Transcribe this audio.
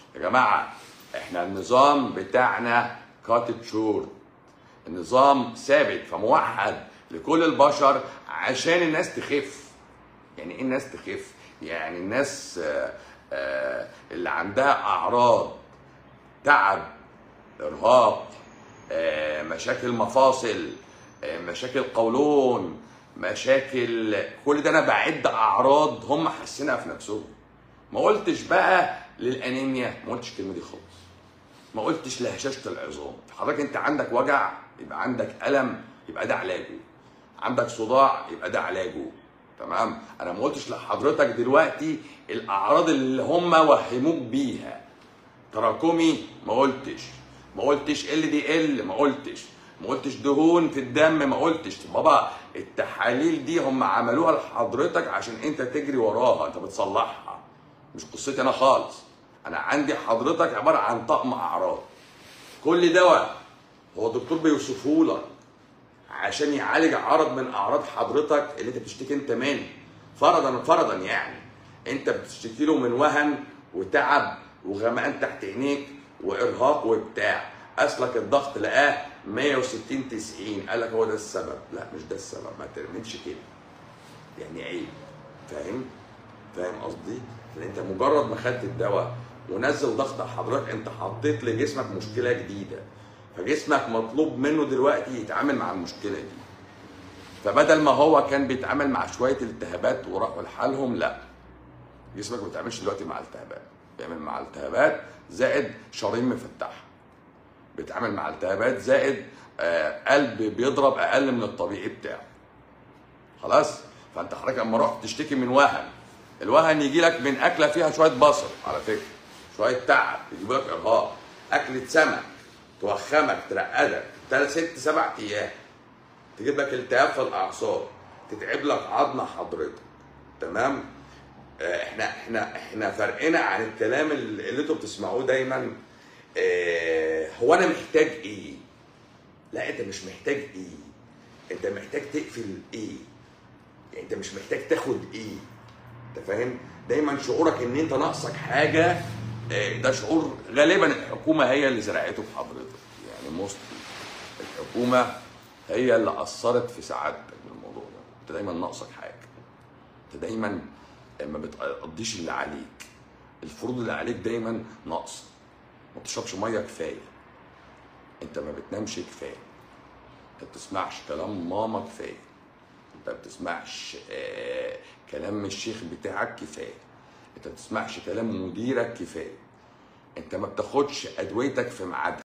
يا جماعه احنا النظام بتاعنا كاتت شورت النظام ثابت فموحد لكل البشر عشان الناس تخف يعني ايه الناس تخف يعني الناس آه، آه، اللي عندها اعراض تعب ارهاق آه، مشاكل مفاصل آه، مشاكل قولون مشاكل كل ده انا بعد اعراض هم حاسينها في نفسهم ما قلتش بقى للانيميا ما قلتش الكلمه دي خالص ما قلتش لهشاشه العظام حضرتك انت عندك وجع يبقى عندك الم يبقى ده علاجه عندك صداع يبقى ده علاجه تمام انا ما قلتش لحضرتك دلوقتي الاعراض اللي هم وهموك بيها تراكمي ما قلتش ما قلتش ال دي ال ما قلتش ما قلتش دهون في الدم ما قلتش بابا التحاليل دي هم عملوها لحضرتك عشان انت تجري وراها انت بتصلحها مش قصتي انا خالص انا عندي حضرتك عباره عن طقم اعراض كل دواء هو الدكتور بيوصفه لك عشان يعالج عرض من اعراض حضرتك اللي انت بتشتكي انت منه فرضا فرضا يعني انت بتشتكي له من وهن وتعب وغمقان تحت عينيك وارهاق وبتاع اصلك الضغط لقاه 160 90 قال لك هو ده السبب لا مش ده السبب ما تعملش كده يعني عيب فاهم فاهم قصدي لان انت مجرد ما خدت الدواء ونزل ضغط حضرتك انت حطيت لجسمك مشكله جديده فجسمك مطلوب منه دلوقتي يتعامل مع المشكله دي فبدل ما هو كان بيتعامل مع شويه التهابات وراحوا لحالهم لا جسمك ما بيتعاملش دلوقتي مع التهابات بيعمل مع التهابات زائد شرايين مفتحه بيتعامل مع التهابات زائد آه قلب بيضرب اقل من الطبيعي بتاعه خلاص فانت حضرتك اما رحت تشتكي من وهن الوهن يجي لك من اكله فيها شويه بصل على فكره شويه تعب يجيب لك ارهاق اكله سمك توخمك ترقدك ثلاث ست سبع ايام تجيب لك التهاب في الاعصاب تتعب لك عظمه حضرتك تمام آه، احنا احنا احنا فرقنا عن الكلام اللي اللي انتوا بتسمعوه دايما آه، هو انا محتاج ايه لا انت مش محتاج ايه انت محتاج تقفل ايه يعني انت مش محتاج تاخد ايه انت فاهم دايما شعورك ان انت ناقصك حاجه آه، ده شعور غالبا الحكومه هي اللي زرعته في حضرتك يعني موست الحكومه هي اللي اثرت في سعادتك بالموضوع ده انت دايما ناقصك حاجه انت دايما ما بتقضيش اللي عليك الفروض اللي عليك دايما ناقصه ما بتشربش ميه كفايه انت ما بتنامش كفايه انت ما بتسمعش كلام ماما كفايه انت ما بتسمعش آه كلام الشيخ بتاعك كفايه انت ما بتسمعش كلام مديرك كفايه انت ما بتاخدش ادويتك في ميعادها